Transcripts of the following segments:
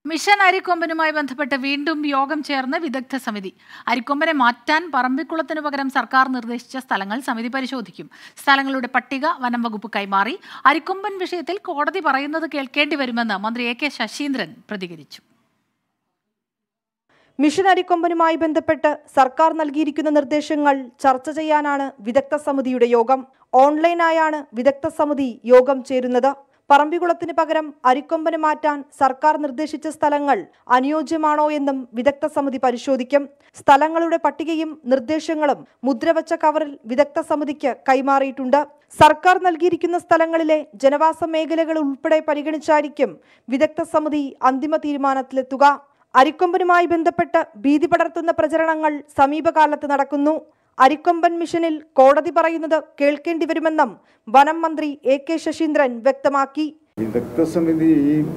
mission അരിക്കൊമ്പനുമായി ബന്ധപ്പെട്ട് വീണ്ടും യോഗം ചേർന്ന് വിദഗ്ധ സമിതി അരിക്കൊമ്പനെ മാറ്റാൻ പറമ്പിക്കുളത്തിനു പകരം സർക്കാർ നിർദ്ദേശിച്ച സ്ഥലങ്ങൾ സമിതി പരിശോധിക്കും സ്ഥലങ്ങളുടെ പട്ടിക വനം വകുപ്പ് കൈമാറി അരിക്കൊമ്പൻ വിഷയത്തിൽ കോടതി പറയുന്നത് കേൾക്കേണ്ടി വരുമെന്ന് മന്ത്രി എ കെ ശശീന്ദ്രൻ പ്രതികരിച്ചു മിഷൻ അരിക്കൊമ്പനുമായി ബന്ധപ്പെട്ട് സർക്കാർ നൽകിയിരിക്കുന്ന നിർദ്ദേശങ്ങൾ ചർച്ച ചെയ്യാനാണ് വിദഗ്ധ സമിതിയുടെ യോഗം ഓൺലൈനായാണ് വിദഗ്ധ സമിതി യോഗം ചേരുന്നത് പറമ്പിക്കുളത്തിന് പകരം അരിക്കൊമ്പന് മാറ്റാൻ സർക്കാർ നിർദ്ദേശിച്ച സ്ഥലങ്ങൾ അനുയോജ്യമാണോ എന്നും വിദഗ്ധ സമിതി പരിശോധിക്കും സ്ഥലങ്ങളുടെ പട്ടികയും നിർദ്ദേശങ്ങളും മുദ്രവച്ച കവറിൽ വിദഗ്ധ സമിതിക്ക് കൈമാറിയിട്ടുണ്ട് സർക്കാർ നൽകിയിരിക്കുന്ന സ്ഥലങ്ങളിലെ ജനവാസ മേഖലകൾ ഉൾപ്പെടെ പരിഗണിച്ചായിരിക്കും വിദഗ്ധ സമിതി അന്തിമ തീരുമാനത്തിലെത്തുക അരിക്കൊമ്പനുമായി ബന്ധപ്പെട്ട് ഭീതി പടർത്തുന്ന പ്രചരണങ്ങൾ സമീപകാലത്ത് നടക്കുന്നു അരിക്കൊമ്പൻ മിഷനിൽ കോടതി പറയുന്നത് കേൾക്കേണ്ടി വരുമെന്നും വനം മന്ത്രി എ കെ ശശീന്ദ്രൻ വ്യക്തമാക്കി വിദഗ്ധ സമിതി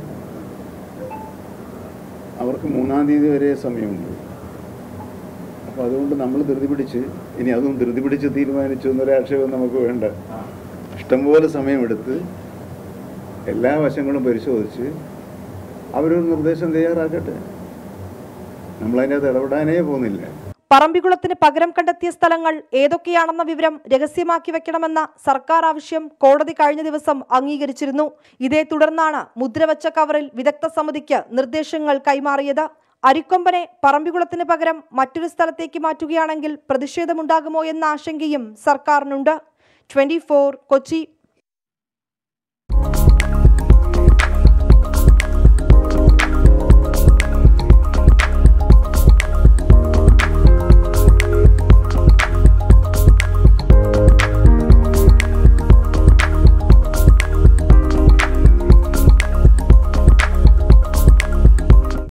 അവർക്ക് മൂന്നാം തീയതി വരെ സമയമുണ്ട് അപ്പോൾ അതുകൊണ്ട് നമ്മൾ ധൃതി പിടിച്ച് ഇനി അതും ധൃതി പിടിച്ച് തീരുമാനിച്ചു എന്നൊരാക്ഷേപം നമുക്ക് വേണ്ട ഇഷ്ടംപോലെ സമയമെടുത്ത് എല്ലാ വശങ്ങളും പരിശോധിച്ച് അവരൊരു നിർദ്ദേശം തയ്യാറാക്കട്ടെ നമ്മളതിനകത്ത് ഇടപെടാനേ പോകുന്നില്ല പറമ്പിക്കുളത്തിന് പകരം കണ്ടെത്തിയ സ്ഥലങ്ങൾ ഏതൊക്കെയാണെന്ന വിവരം രഹസ്യമാക്കി വെക്കണമെന്ന സർക്കാർ ആവശ്യം കോടതി കഴിഞ്ഞ ദിവസം അംഗീകരിച്ചിരുന്നു ഇതേ തുടർന്നാണ് മുദ്രവച്ച കവറിൽ വിദഗ്ധ സമിതിക്ക് നിർദ്ദേശങ്ങൾ കൈമാറിയത് അരിക്കൊമ്പനെ പറമ്പിക്കുളത്തിന് പകരം മറ്റൊരു സ്ഥലത്തേക്ക് മാറ്റുകയാണെങ്കിൽ പ്രതിഷേധമുണ്ടാകുമോ എന്ന ആശങ്കയും സർക്കാരിനുണ്ട് ട്വന്റി കൊച്ചി